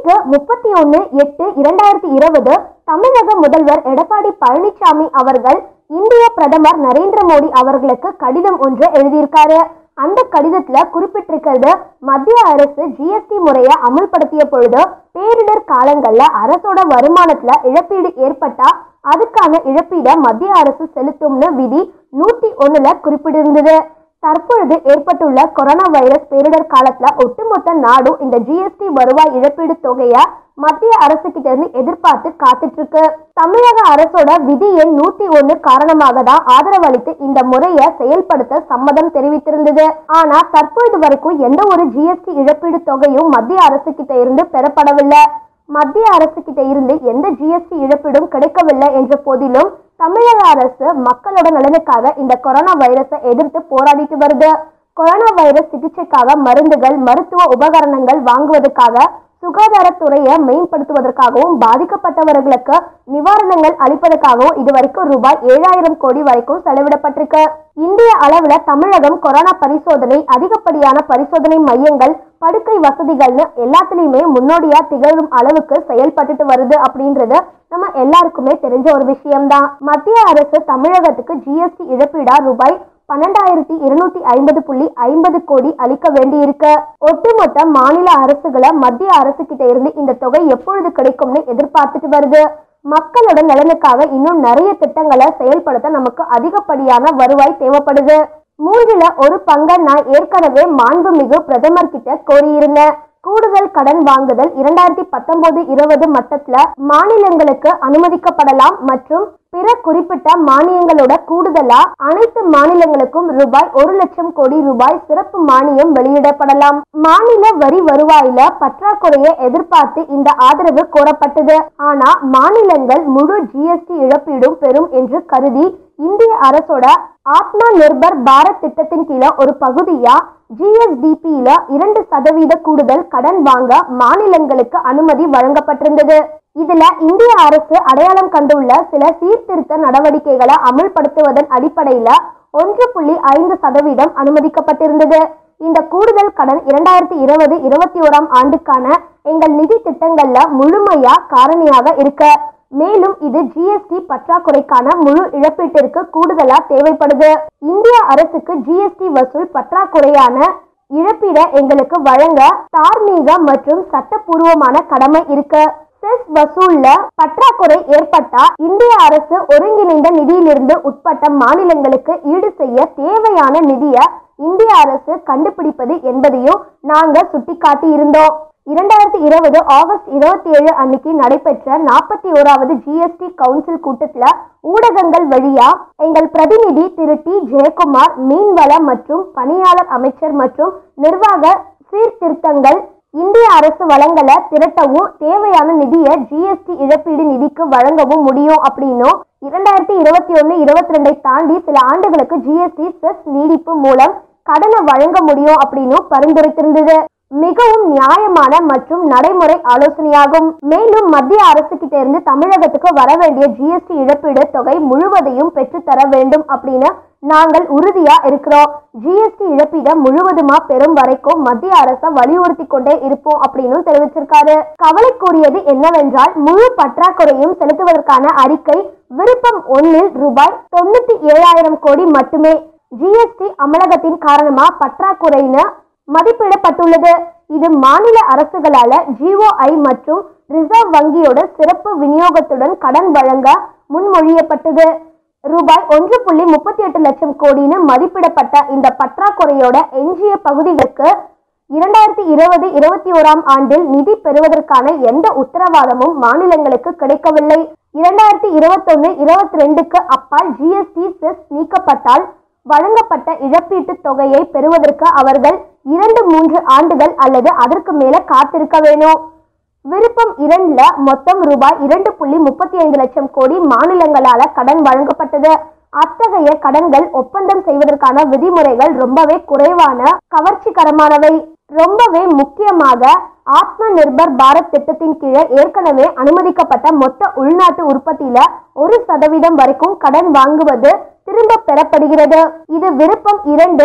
இன்னைக்கு முப்பத்தி ஒன்னு எட்டு இரண்டாயிரத்தி இருபது தமிழக முதல்வர் எடப்பாடி பழனிசாமி அவர்கள் இந்திய பிரதமர் நரேந்திர மோடி அவர்களுக்கு கடிதம் ஒன்று எழுதியிருக்காரு அந்த கடிதத்துல குறிப்பிட்டிருக்கிறது மத்திய அரசு ஜிஎஸ்டி முறையை அமல்படுத்திய பொழுது பேரிடர் காலங்கள்ல அரசோட வருமானத்துல இழப்பீடு ஏற்பட்டா அதுக்கான இழப்பீடை மத்திய அரசு செலுத்தும்னு விதி நூத்தி ஒண்ணுல குறிப்பிட்டிருந்தது தற்பொழுது ஏற்பட்டுள்ள கொரோனா வைரஸ் பேரிடர் காலத்துல ஒட்டுமொத்த நாடும் இந்த ஜிஎஸ்டி வருவாய் இழப்பீடு தொகைய மத்திய அரசு கிட்ட இருந்து எதிர்பார்த்து காத்துட்டு இருக்கு தமிழக அரசோட விதி எண் நூத்தி ஒண்ணு காரணமாக தான் ஆதரவளித்து இந்த முறையை செயல்படுத்த சம்மதம் தெரிவித்திருந்தது ஆனா தற்பொழுது வரைக்கும் எந்த ஒரு ஜிஎஸ்டி இழப்பீடு தொகையும் மத்திய அரசு கிட்ட இருந்து பெறப்படவில்லை மத்திய அரசு கிட்ட இருந்து எந்த ஜிஎஸ்டி இழப்பீடும் கிடைக்கவில்லை என்ற போதிலும் தமிழக அரசு மக்களோட நலனுக்காக இந்த கொரோனா வைரஸை எதிர்த்து போராடிட்டு வருது கொரோனா வைரஸ் சிகிச்சைக்காக மருந்துகள் மருத்துவ உபகரணங்கள் வாங்குவதற்காக சுகாதாரத்துறையை மேம்படுத்துவதற்காகவும் பாதிக்கப்பட்டவர்களுக்கு நிவாரணங்கள் அளிப்பதற்காகவும் இதுவரைக்கும் ரூபாய் ஏழாயிரம் கோடி வரைக்கும் செலவிடப்பட்டிருக்கு இந்திய அளவுல தமிழகம் கொரோனா பரிசோதனை அதிகப்படியான பரிசோதனை மையங்கள் படுக்கை வசதிகள்னு எல்லாத்துலயுமே முன்னோடியா திகழும் அளவுக்கு செயல்பட்டுட்டு வருது அப்படின்றது நம்ம எல்லாருக்குமே தெரிஞ்ச ஒரு விஷயம்தான் மத்திய அரசு தமிழகத்துக்கு ஜிஎஸ்டி இழப்பீடா ரூபாய் பன்னெண்டாயிரத்தி இருநூத்தி ஐம்பது புள்ளி ஐம்பது கோடி அளிக்க வேண்டியிருக்கு ஒட்டுமொத்த மாநில அரசுகளை மத்திய அரசு கிட்ட இருந்து இந்த தொகை எப்பொழுது கிடைக்கும்னு எதிர்பார்த்துட்டு வருது மக்களோட நலனுக்காக இன்னும் நிறைய திட்டங்களை செயல்படுத்த நமக்கு அதிகப்படியான வருவாய் தேவைப்படுது மூன்றுல ஒரு பங்கை நான் ஏற்கனவே மாண்புமிகு பிரதமர் கிட்ட கோரியிருந்தேன் கூடுதல் கடன் வாங்குதல் இரண்டாயிரத்தி பத்தொன்பது இருபது மட்டத்துல மாநிலங்களுக்கு அனுமதிக்கப்படலாம் மற்றும் பிற குறிப்பிட்ட மானியங்களோட கூடுதலா அனைத்து மாநிலங்களுக்கும் ரூபாய் ஒரு லட்சம் கோடி ரூபாய் சிறப்பு மானியம் வெளியிடப்படலாம் மாநில வரி வருவாயில பற்றாக்குறையை எதிர்பார்த்து இந்த ஆதரவு கோரப்பட்டது ஆனா மாநிலங்கள் முழு ஜிஎஸ்டி இழப்பீடும் பெறும் என்று கருதி இந்திய அரசோட ஆத்மா நிர்பர் பாரத் திட்டத்தின் கீழே ஒரு பகுதியா ஜிஎஸ்டிபியில இரண்டு சதவீத கூடுதல் கடன் வாங்க மாநிலங்களுக்கு அனுமதி வழங்கப்பட்டிருந்தது இதுல இந்திய அரசு அடையாளம் கண்டுள்ள சில சீர்திருத்த நடவடிக்கைகளை அமல்படுத்துவதன் அடிப்படையில ஒன்று புள்ளி ஐந்து சதவீதம் அனுமதிக்கப்பட்டிருந்தது இந்த கூடுதல் கடன் இரண்டாயிரத்தி இருபது இருபத்தி ஓராம் ஆண்டுக்கான எங்கள் நிதி திட்டங்கள்ல முழுமையா காரணியாக இருக்க மேலும் இது ஜிஎஸ்டி பற்றாக்குறைக்கான முழு இழப்பீட்டிற்கு கூடுதலா தேவைப்படுது இந்திய அரசுக்கு ஜிஎஸ்டி வசூல் பற்றாக்குறையான இழப்பீட எங்களுக்கு வழங்க தார்மீக மற்றும் சட்டப்பூர்வமான கடமை இருக்கு செஸ் வசூல்ல பற்றாக்குறை ஏற்பட்டா இந்திய அரசு ஒருங்கிணைந்த நிதியிலிருந்து உட்பட்ட மாநிலங்களுக்கு ஈடு செய்ய தேவையான நிதியை இந்திய அரசு கண்டுபிடிப்பது என்பதையும் நாங்க சுட்டிக்காட்டி இருந்தோம் இரண்டாயிரத்தி இருபது ஆகஸ்ட் இருபத்தி ஏழு அன்னைக்கு நடைபெற்ற நாற்பத்தி ஓராவது ஜிஎஸ்டி கவுன்சில் கூட்டத்துல ஊடகங்கள் வழியா எங்கள் பிரதிநிதி திரு டி ஜெயக்குமார் மீன்வள மற்றும் பணியாளர் அமைச்சர் மற்றும் நிர்வாக சீர்திருத்தங்கள் இந்திய அரசு வளங்களை திரட்டவும் தேவையான நிதியை ஜிஎஸ்டி இழப்பீடு நிதிக்கு வழங்கவும் முடியும் அப்படின்னும் இரண்டாயிரத்தி இருபத்தி ஒன்னு இருபத்தி ரெண்டை தாண்டி சில ஆண்டுகளுக்கு ஜிஎஸ்டி செஸ் நீடிப்பு மூலம் கடனை வழங்க முடியும் அப்படின்னும் பரிந்துரைத்திருந்தது மிகவும் நியாயமான மற்றும் நடைமுறை ஆலோசனையாகும் மேலும் மத்திய அரசு கிட்ட இருந்து தமிழகத்துக்கு வர வேண்டிய ஜிஎஸ்டி இழப்பீடு தொகை முழுவதையும் பெற்றுத்தர வேண்டும் அப்படின்னு நாங்கள் உறுதியா இருக்கிறோம் ஜிஎஸ்டி இழப்பீடை முழுவதுமா பெறும் வரைக்கும் மத்திய அரசை வலியுறுத்தி கொண்டே இருப்போம் அப்படின்னு தெரிவிச்சிருக்காரு கவலைக்குரியது என்னவென்றால் முழு பற்றாக்குறையும் செலுத்துவதற்கான அறிக்கை விருப்பம் ஒன்னில் ரூபாய் தொண்ணூத்தி ஏழாயிரம் கோடி மட்டுமே ஜிஎஸ்டி அமலகத்தின் காரணமா பற்றாக்குறைன்னு மதிப்பிடப்பட்டுள்ளது இது மாநில அரசுகளால ஜிஓஐ மற்றும் ரிசர்வ் வங்கியோட சிறப்பு விநியோகத்துடன் கடன் வழங்க முன்மொழியப்பட்டது ரூபாய் ஒன்று புள்ளி முப்பத்தி எட்டு லட்சம் கோடின்னு மதிப்பிடப்பட்ட இந்த பற்றாக்குறையோட எஞ்சிய பகுதிகளுக்கு இரண்டாயிரத்தி இருபது இருபத்தி ஓராம் ஆண்டில் நிதி பெறுவதற்கான எந்த உத்தரவாதமும் மாநிலங்களுக்கு கிடைக்கவில்லை இரண்டாயிரத்தி இருபத்தொன்னு இருபத்தி ரெண்டுக்கு அப்பால் ஜிஎஸ்டி செஸ் நீக்கப்பட்டால் வழங்கப்பட்ட இழப்பீட்டுத் தொகையை பெறுவதற்கு அவர்கள் இரண்டு மூன்று ஆண்டுகள் அல்லது அதற்கு மேல காத்திருக்க வேணும் விருப்பம் இரண்டுல மொத்தம் ரூபாய் இரண்டு புள்ளி முப்பத்தி ஐந்து லட்சம் கோடி மாநிலங்களால கடன் வழங்கப்பட்டது அத்தகைய கடன்கள் ஒப்பந்தம் செய்வதற்கான விதிமுறைகள் ரொம்பவே குறைவான கவர்ச்சிகரமானவை ரொம்பவே முக்கியமாக ஆத்ம நிர்பர் பாரத் திட்டத்தின் கீழே ஏற்கனவே அனுமதிக்கப்பட்ட மொத்த உள்நாட்டு உற்பத்தியில ஒரு சதவீதம் வரைக்கும் கடன் வாங்குவது திரும்ப பெறப்படுகிறது இது விருப்பம் இரண்டு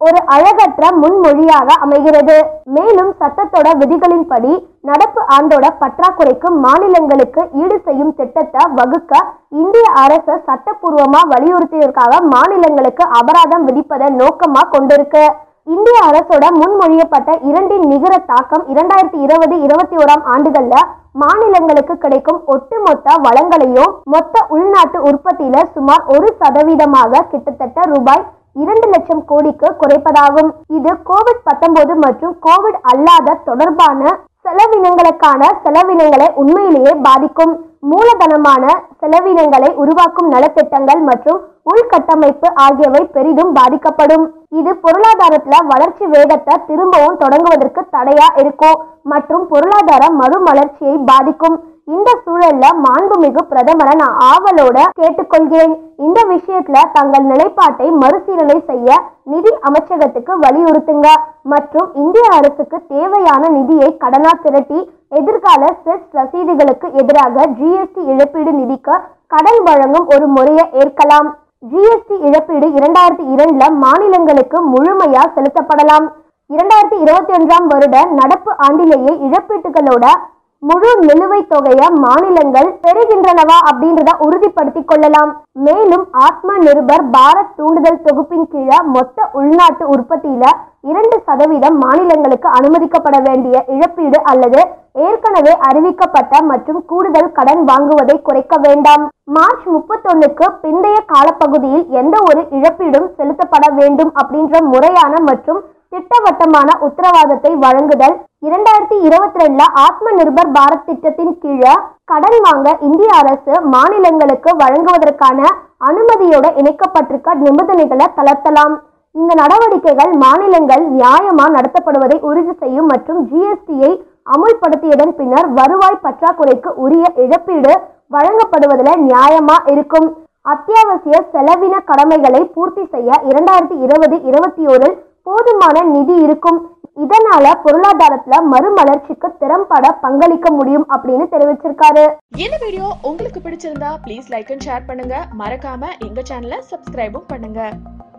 ஒரு அழகற்ற முன்மொழியாக அமைகிறது மேலும் சட்டத்தோட விதிகளின்படி நடப்பு ஆண்டோட பற்றாக்குறைக்கு மாநிலங்களுக்கு ஈடு செய்யும் திட்டத்தை வகுக்க இந்திய அரசு சட்டப்பூர்வமா வலியுறுத்தியதற்காக மாநிலங்களுக்கு அபராதம் விதிப்பதை நோக்கமா கொண்டிருக்கு இந்திய அரசோட முன்மொழியப்பட்ட இரண்டின் நிகர தாக்கம் இரண்டாயிரத்தி இருபது இருபத்தி ஓராம் ஆண்டுகள்ல மாநிலங்களுக்கு கிடைக்கும் ஒட்டுமொத்த வளங்களையும் மொத்த உள்நாட்டு உற்பத்தியில சுமார் ஒரு சதவீதமாக கிட்டத்தட்ட ரூபாய் இரண்டு லட்சம் கோடிக்கு குறைப்பதாகும் இது கோவிட் 19 மற்றும் கோவிட் அல்லாத தொடர்பான செலவினங்களுக்கான செலவினங்களை உண்மையிலேயே பாதிக்கும் மூலதனமான செலவினங்களை உருவாக்கும் நலத்திட்டங்கள் மற்றும் உள்கட்டமைப்பு ஆகியவை பெரிதும் பாதிக்கப்படும் இது பொருளாதாரத்துல வளர்ச்சி வேகத்தை திரும்பவும் தொடங்குவதற்கு தடையா இருக்கும் மற்றும் பொருளாதார மறுமலர்ச்சியை பாதிக்கும் இந்த சூழல்ல மாண்புமிகு பிரதமரை நான் ஆவலோட கேட்டுக்கொள்கிறேன் இந்த விஷயத்துல தங்கள் நிலைப்பாட்டை மறுசீலனை செய்ய நிதி அமைச்சகத்துக்கு வலியுறுத்துங்க மற்றும் இந்திய அரசுக்கு தேவையான நிதியை கடனா திரட்டி எதிர்கால செஸ் ரசீதுகளுக்கு எதிராக ஜிஎஸ்டி இழப்பீடு நிதிக்கு கடன் வழங்கும் ஒரு முறையை ஏற்கலாம் ஜிஎஸ்டி இழப்பீடு இரண்டாயிரத்தி இரண்டுல மாநிலங்களுக்கு முழுமையா செலுத்தப்படலாம் இரண்டாயிரத்தி இருபத்தி ஒன்றாம் வருட நடப்பு ஆண்டிலேயே இழப்பீட்டுகளோட முழு நிலுவைத் தொகையை மாநிலங்கள் பெறுகின்றனவா அப்படின்றத உறுதிப்படுத்தி கொள்ளலாம் மேலும் ஆத்ம நிர்பர் பாரத் தூண்டுதல் தொகுப்பின் கீழே மொத்த உள்நாட்டு உற்பத்தியில இரண்டு சதவீதம் மாநிலங்களுக்கு அனுமதிக்கப்பட வேண்டிய இழப்பீடு அல்லது ஏற்கனவே அறிவிக்கப்பட்ட மற்றும் கூடுதல் கடன் வாங்குவதை குறைக்க வேண்டாம் மார்ச் முப்பத்தொன்னுக்கு பிந்தைய காலப்பகுதியில் எந்த ஒரு இழப்பீடும் செலுத்தப்பட வேண்டும் அப்படின்ற முறையான மற்றும் திட்டவட்டமான உத்தரவாதத்தை வழங்குதல் இரண்டாயிரத்தி இருபத்தி ரெண்டுல ஆத்ம நிர்பர் பாரத் திட்டத்தின் கீழே கடன் வாங்க இந்திய அரசு மாநிலங்களுக்கு வழங்குவதற்கான அனுமதியோட இணைக்கப்பட்டிருக்க நிபந்தனைகளை தளர்த்தலாம் இந்த நடவடிக்கைகள் மாநிலங்கள் நியாயமா நடத்தப்படுவதை உறுதி செய்யும் மற்றும் ஜிஎஸ்டியை அமுல்படுத்தியதன் பின்னர் வருவாய் பற்றாக்குறைக்கு உரிய இழப்பீடு வழங்கப்படுவதில் நியாயமா இருக்கும் அத்தியாவசிய செலவின கடமைகளை பூர்த்தி செய்ய இரண்டாயிரத்தி இருபது இருபத்தி ஓரில் போதுமான நிதி இருக்கும் இதனால பொருளாதாரத்துல மறுமலர்ச்சிக்கு திறம்பட பங்களிக்க முடியும் அப்படின்னு தெரிவிச்சிருக்காரு இந்த வீடியோ உங்களுக்கு பிடிச்சிருந்தா ப்ளீஸ் லைக் அண்ட் ஷேர் பண்ணுங்க மறக்காம எங்க சேனலை சப்ஸ்கிரைபும் பண்ணுங்க